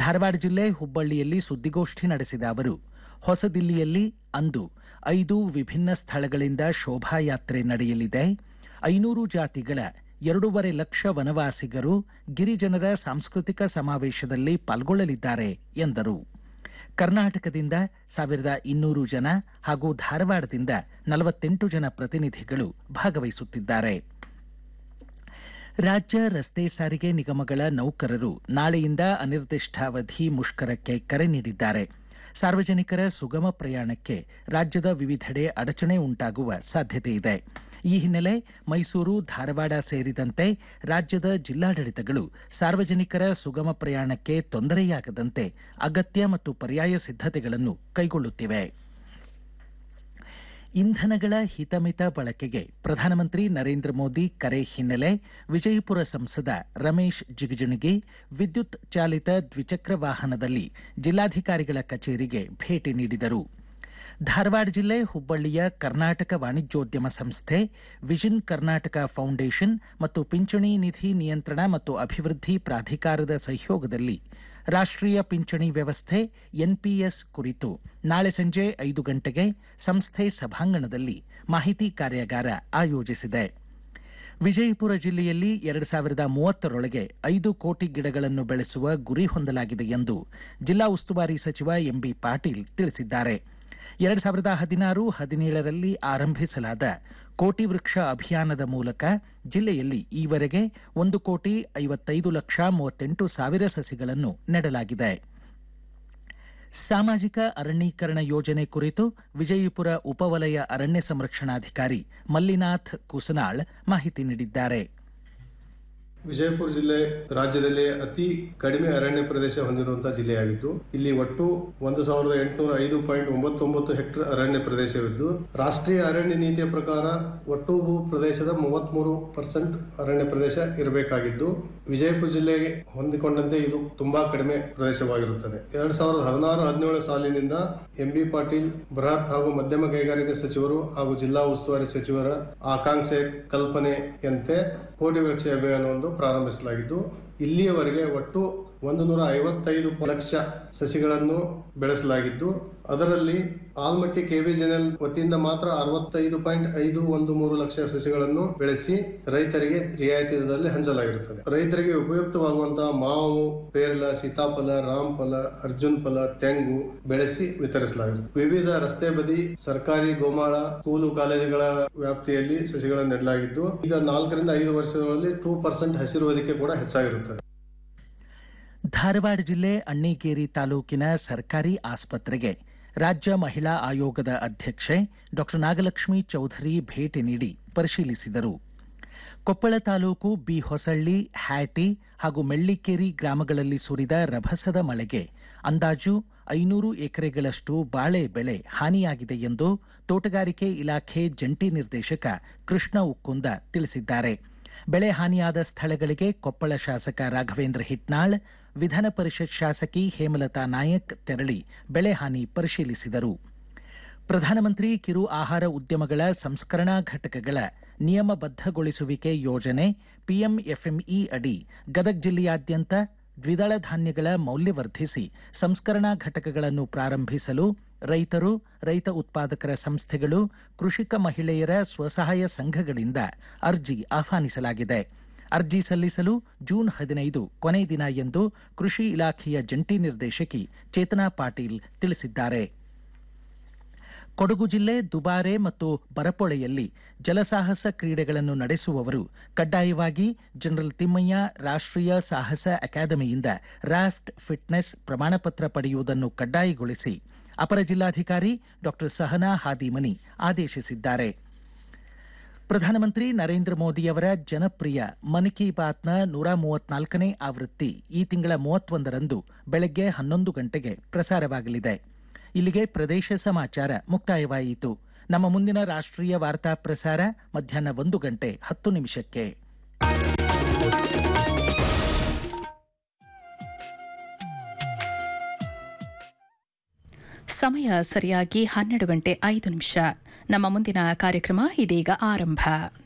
ಧಾರವಾಡ ಜಿಲ್ಲೆ ಹುಬ್ಬಳ್ಳಿಯಲ್ಲಿ ಸುದ್ದಿಗೋಷ್ಠಿ ನಡೆಸಿದ ಅವರು ಹೊಸದಿಲ್ಲಿಯಲ್ಲಿ ಅಂದು ಐದು ವಿಭಿನ್ನ ಸ್ಥಳಗಳಿಂದ ಶೋಭಾಯಾತ್ರೆ ನಡೆಯಲಿದೆ ಐನೂರು ಜಾತಿಗಳ ಎರಡೂವರೆ ಲಕ್ಷ ವನವಾಸಿಗರು ಗಿರಿಜನರ ಸಾಂಸ್ಕೃತಿಕ ಸಮಾವೇಶದಲ್ಲಿ ಪಾಲ್ಗೊಳ್ಳಲಿದ್ದಾರೆ ಎಂದರು ಕರ್ನಾಟಕದಿಂದ ಸಾವಿರದ ಇನ್ನೂರು ಜನ ಹಾಗೂ ಧಾರವಾಡದಿಂದ ನಲವತ್ತೆಂಟು ಜನ ಪ್ರತಿನಿಧಿಗಳು ಭಾಗವಹಿಸುತ್ತಿದ್ದಾರೆ ರಾಜ್ಯ ರಸ್ತೆ ಸಾರಿಗೆ ನಿಗಮಗಳ ನೌಕರರು ನಾಳೆಯಿಂದ ಅನಿರ್ದಿಷ್ಟಾವಧಿ ಮುಷ್ಕರಕ್ಕೆ ಕರೆ ನೀಡಿದ್ದಾರೆ ಸಾರ್ವಜನಿಕರ ಸುಗಮ ಪ್ರಯಾಣಕ್ಕೆ ರಾಜ್ಯದ ವಿವಿಧೆಡೆ ಅಡಚಣೆ ಉಂಟಾಗುವ ಸಾಧ್ಯತೆ ಇದೆ ಈ ಹಿನ್ನೆಲೆ ಮೈಸೂರು ಧಾರವಾಡ ಸೇರಿದಂತೆ ರಾಜ್ಯದ ಜಿಲ್ಲಾಡಳಿತಗಳು ಸಾರ್ವಜನಿಕರ ಸುಗಮ ಪ್ರಯಾಣಕ್ಕೆ ತೊಂದರೆಯಾಗದಂತೆ ಅಗತ್ಯ ಮತ್ತು ಪರ್ಯಾಯ ಸಿದ್ಧತೆಗಳನ್ನು ಕೈಗೊಳ್ಳುತ್ತಿವೆ ಇಂಧನಗಳ ಹಿತಮಿತ ಬಳಕೆಗೆ ಪ್ರಧಾನಮಂತ್ರಿ ನರೇಂದ್ರ ಮೋದಿ ಕರೆ ಹಿನ್ನೆಲೆ ವಿಜಯಪುರ ಸಂಸದ ರಮೇಶ್ ಜಿಗಜಿಣಗಿ ವಿದ್ಯುತ್ ಚಾಲಿತ ದ್ವಿಚಕ್ರ ವಾಹನದಲ್ಲಿ ಜಿಲ್ಲಾಧಿಕಾರಿಗಳ ಕಚೇರಿಗೆ ಭೇಟಿ ನೀಡಿದರು ಧಾರವಾಡ ಜಿಲ್ಲೆ ಹುಬ್ಬಳ್ಳಿಯ ಕರ್ನಾಟಕ ವಾಣಿಜ್ಯೋದ್ಯಮ ಸಂಸ್ಥೆ ವಿಷನ್ ಕರ್ನಾಟಕ ಫೌಂಡೇಶನ್ ಮತ್ತು ಪಿಂಚಣಿ ನಿಧಿ ನಿಯಂತ್ರಣ ಮತ್ತು ಅಭಿವೃದ್ಧಿ ಪ್ರಾಧಿಕಾರದ ಸಹಯೋಗದಲ್ಲಿ ರಾಷ್ಟ್ರೀಯ ಪಿಂಚಣಿ ವ್ಯವಸ್ಥೆ ಎನ್ಪಿಎಸ್ ಕುರಿತು ನಾಳೆ ಸಂಜೆ ಐದು ಗಂಟೆಗೆ ಸಂಸ್ಥೆ ಸಭಾಂಗಣದಲ್ಲಿ ಮಾಹಿತಿ ಕಾರ್ಯಾಗಾರ ಆಯೋಜಿಸಿದೆ ವಿಜಯಪುರ ಜಿಲ್ಲೆಯಲ್ಲಿ ಎರಡು ಸಾವಿರದ ಮೂವತ್ತರೊಳಗೆ ಐದು ಕೋಟಿ ಗಿಡಗಳನ್ನು ಬೆಳೆಸುವ ಗುರಿ ಹೊಂದಲಾಗಿದೆ ಎಂದು ಜಿಲ್ಲಾ ಉಸ್ತುವಾರಿ ಸಚಿವ ಎಂಬಿ ಪಾಟೀಲ್ ತಿಳಿಸಿದ್ದಾರೆ ಎರಡು ಸಾವಿರದ ಹದಿನಾರು ಹದಿನೇಳರಲ್ಲಿ ಆರಂಭಿಸಲಾದ ಕೋಟಿ ವೃಕ್ಷ ಅಭಿಯಾನದ ಮೂಲಕ ಜಿಲ್ಲೆಯಲ್ಲಿ ಈವರೆಗೆ ಒಂದು ಕೋಟಿ ಐವತ್ತೈದು ಲಕ್ಷ ಮೂವತ್ತೆಂಟು ಸಾವಿರ ಸಸಿಗಳನ್ನು ನೆಡಲಾಗಿದೆ ಸಾಮಾಜಿಕ ಅರಣ್ಯೀಕರಣ ಯೋಜನೆ ಕುರಿತು ವಿಜಯಪುರ ಉಪವಲಯ ಅರಣ್ಯ ಸಂರಕ್ಷಣಾಧಿಕಾರಿ ಮಲ್ಲಿನಾಥ್ ಕುಸನಾಳ್ ಮಾಹಿತಿ ನೀಡಿದ್ದಾರೆ ವಿಜಯಪುರ ಜಿಲ್ಲೆ ರಾಜ್ಯದಲ್ಲಿ ಅತಿ ಕಡಿಮೆ ಅರಣ್ಯ ಪ್ರದೇಶ ಹೊಂದಿರುವಂತಹ ಜಿಲ್ಲೆಯಾಗಿದ್ದು ಇಲ್ಲಿ ಒಟ್ಟು ಒಂದು ಸಾವಿರದ ಎಂಟುನೂರ ಐದು ಪಾಯಿಂಟ್ ಒಂಬತ್ತೊಂಬತ್ತು ಹೆಕ್ಟೇರ್ ಅರಣ್ಯ ಪ್ರದೇಶವಿದ್ದು ರಾಷ್ಟ್ರೀಯ ಅರಣ್ಯ ನೀತಿಯ ಪ್ರಕಾರ ಒಟ್ಟು ಭೂ ಪ್ರದೇಶದ ಮೂವತ್ಮೂರು ಪರ್ಸೆಂಟ್ ಅರಣ್ಯ ಪ್ರದೇಶ ಇರಬೇಕಾಗಿದ್ದು ವಿಜಯಪುರ ಜಿಲ್ಲೆಗೆ ಹೊಂದಿಕೊಂಡಂತೆ ಇದು ತುಂಬಾ ಕಡಿಮೆ ಪ್ರದೇಶವಾಗಿರುತ್ತದೆ ಎರಡ್ ಸಾವಿರದ ಹದಿನಾರು ಹದಿನೇಳು ಸಾಲಿನಿಂದ ಎಂಬಿ ಪಾಟೀಲ್ ಬೃಹತ್ ಹಾಗೂ ಮಧ್ಯಮ ಕೈಗಾರಿಕಾ ಸಚಿವರು ಹಾಗೂ ಜಿಲ್ಲಾ ಉಸ್ತುವಾರಿ ಸಚಿವರ ಆಕಾಂಕ್ಷೆ ಕಲ್ಪನೆಯಂತೆ ಕೋಟಿ ವೃಕ್ಷ ಅಭಿಯಾನವನ್ನು ಪ್ರಾರಂಭಿಸಲಾಗಿದ್ದು ಇಲ್ಲಿಯವರೆಗೆ ಒಟ್ಟು ಒಂದು ನೂರ ಐವತ್ತೈದು ಲಕ್ಷ ಸಸಿಗಳನ್ನು ಬೆಳೆಸಲಾಗಿದ್ದು ಅದರಲ್ಲಿ ಆಲ್ಮಟ್ಟಿ ಕೆವಿಜೆನಲ್ ವತಿಯಿಂದ ಮಾತ್ರ ಅರವತ್ತೈದು ಪಾಯಿಂಟ್ ಐದು ಒಂದು ಮೂರು ಲಕ್ಷ ಸಸಿಗಳನ್ನು ಬೆಳೆಸಿ ರೈತರಿಗೆ ರಿಯಾಯಿತಿ ದರದಲ್ಲಿ ಹಂಚಲಾಗಿರುತ್ತದೆ ರೈತರಿಗೆ ಉಪಯುಕ್ತವಾಗುವಂತಹ ಮಾವು ಪೇರಲ ಸೀತಾಫಲ ರಾಮಫಲ ಅರ್ಜುನ್ ಫಲ ತೆಂಗು ಬೆಳೆಸಿ ವಿತರಿಸಲಾಗಿರುತ್ತದೆ ವಿವಿಧ ರಸ್ತೆ ಬದಿ ಸರ್ಕಾರಿ ಗೋಮಾಳ ಸ್ಕೂಲು ಕಾಲೇಜುಗಳ ವ್ಯಾಪ್ತಿಯಲ್ಲಿ ಸಸಿಗಳನ್ನು ನೆಡಲಾಗಿದ್ದು ಈಗ ನಾಲ್ಕರಿಂದ ಐದು ವರ್ಷಗಳಲ್ಲಿ ಟೂ ಪರ್ಸೆಂಟ್ ಹಸಿರು ಹೊದಿಕೆ ಕೂಡ ಹೆಚ್ಚಾಗಿರುತ್ತದೆ ಧಾರವಾಡ ಜಿಲ್ಲೆ ಅಣ್ಣಿಗೇರಿ ತಾಲೂಕಿನ ಸರ್ಕಾರಿ ಆಸ್ಪತ್ರೆಗೆ ರಾಜ್ಯ ಮಹಿಳಾ ಆಯೋಗದ ಅಧ್ಯಕ್ಷೆ ಡಾ ನಾಗಲಕ್ಷ್ಮಿ ಚೌಧರಿ ಭೇಟಿ ನೀಡಿ ಪರಿಶೀಲಿಸಿದರು ಕೊಪ್ಪಳ ತಾಲೂಕು ಬಿ ಹೊಸಳ್ಳಿ ಹ್ಯಾಟಿ ಹಾಗೂ ಮೆಳ್ಳಿಕೇರಿ ಗ್ರಾಮಗಳಲ್ಲಿ ಸುರಿದ ರಭಸದ ಮಳೆಗೆ ಅಂದಾಜು ಐನೂರು ಎಕರೆಗಳಷ್ಟು ಬಾಳೆ ಬೆಳೆ ಹಾನಿಯಾಗಿದೆ ಎಂದು ತೋಟಗಾರಿಕೆ ಇಲಾಖೆ ಜಂಟಿ ನಿರ್ದೇಶಕ ಕೃಷ್ಣ ಉಕ್ಕುಂದ ತಿಳಿಸಿದ್ದಾರೆ ಬೆಳೆ ಹಾನಿಯಾದ ಸ್ಥಳಗಳಿಗೆ ಕೊಪ್ಪಳ ಶಾಸಕ ರಾಘವೇಂದ್ರ ಹಿಟ್ನಾಳ್ ವಿಧಾನ ಪರಿಷತ್ ಶಾಸಕಿ ಹೇಮಲತಾ ನಾಯಕ್ ತೆರಳಿ ಬೆಳೆ ಹಾನಿ ಪರಿಶೀಲಿಸಿದರು ಪ್ರಧಾನಮಂತ್ರಿ ಕಿರು ಆಹಾರ ಉದ್ಯಮಗಳ ಸಂಸ್ಕರಣಾ ಘಟಕಗಳ ನಿಯಮಬದ್ಧಗೊಳಿಸುವಿಕೆ ಯೋಜನೆ ಪಿಎಂಎಫ್ಎಂಇ ಅಡಿ ಗದಗ ಜಿಲ್ಲೆಯಾದ್ಯಂತ ದ್ವಿದಳ ಧಾನ್ಯಗಳ ಮೌಲ್ಯವರ್ಧಿಸಿ ಸಂಸ್ಕರಣಾ ಘಟಕಗಳನ್ನು ಪ್ರಾರಂಭಿಸಲು ರೈತರು ರೈತ ಉತ್ಪಾದಕರ ಸಂಸ್ಥೆಗಳು ಕೃಷಿಕ ಮಹಿಳೆಯರ ಸ್ವಸಹಾಯ ಸಂಘಗಳಿಂದ ಅರ್ಜಿ ಆಹ್ವಾನಿಸಲಾಗಿದೆ ಅರ್ಜಿ ಸಲ್ಲಿಸಲು ಜೂನ್ ಹದಿನೈದು ಕೊನೆ ದಿನ ಎಂದು ಕೃಷಿ ಇಲಾಖೆಯ ಜಂಟಿ ನಿರ್ದೇಶಕಿ ಚೇತನಾ ಪಾಟೀಲ್ ತಿಳಿಸಿದ್ದಾರೆ ಕೊಡಗು ಜಿಲ್ಲೆ ದುಬಾರೆ ಮತ್ತು ಬರಪೊಳೆಯಲ್ಲಿ ಜಲಸಾಹಸ ಕ್ರೀಡೆಗಳನ್ನು ನಡೆಸುವವರು ಕಡ್ಡಾಯವಾಗಿ ಜನರಲ್ ತಿಮ್ಮಯ್ಯ ರಾಷ್ಟ್ರೀಯ ಸಾಹಸ ಅಕಾಡೆಮಿಯಿಂದ ರಾಫ್ಟ್ ಫಿಟ್ನೆಸ್ ಪ್ರಮಾಣಪತ್ರ ಪಡೆಯುವುದನ್ನು ಕಡ್ಡಾಯಗೊಳಿಸಿ ಅಪರ ಜಿಲ್ಲಾಧಿಕಾರಿ ಡಾಕ್ಟರ್ ಸಹನಾ ಹಾದಿಮನಿ ಆದೇಶಿಸಿದ್ದಾರೆ ಪ್ರಧಾನಮಂತ್ರಿ ನರೇಂದ್ರ ಮೋದಿಯವರ ಜನಪ್ರಿಯ ಮನ್ ಕಿ ಬಾತ್ನ ನೂರ ಮೂವತ್ನಾಲ್ಕನೇ ಆವೃತ್ತಿ ಈ ತಿಂಗಳ ಮೂವತ್ತೊಂದರಂದು ಬೆಳಗ್ಗೆ ಹನ್ನೊಂದು ಗಂಟೆಗೆ ಪ್ರಸಾರವಾಗಲಿದೆ ಇಲ್ಲಿಗೆ ಪ್ರದೇಶ ಸಮಾಚಾರ ಮುಕ್ತಾಯವಾಯಿತು ನಮ್ಮ ಮುಂದಿನ ರಾಷ್ಟ್ರೀಯ ವಾರ್ತಾ ಪ್ರಸಾರ ಮಧ್ಯಾಹ್ನ ಒಂದು ಗಂಟೆ ಹತ್ತು ನಿಮಿಷಕ್ಕೆ ಸಮಯ ಸರಿಯಾಗಿ ಹನ್ನೆರಡು ಗಂಟೆ ಐದು ನಿಮಿಷ ನಮ್ಮ ಮುಂದಿನ ಕಾರ್ಯಕ್ರಮ ಇದೀಗ ಆರಂಭ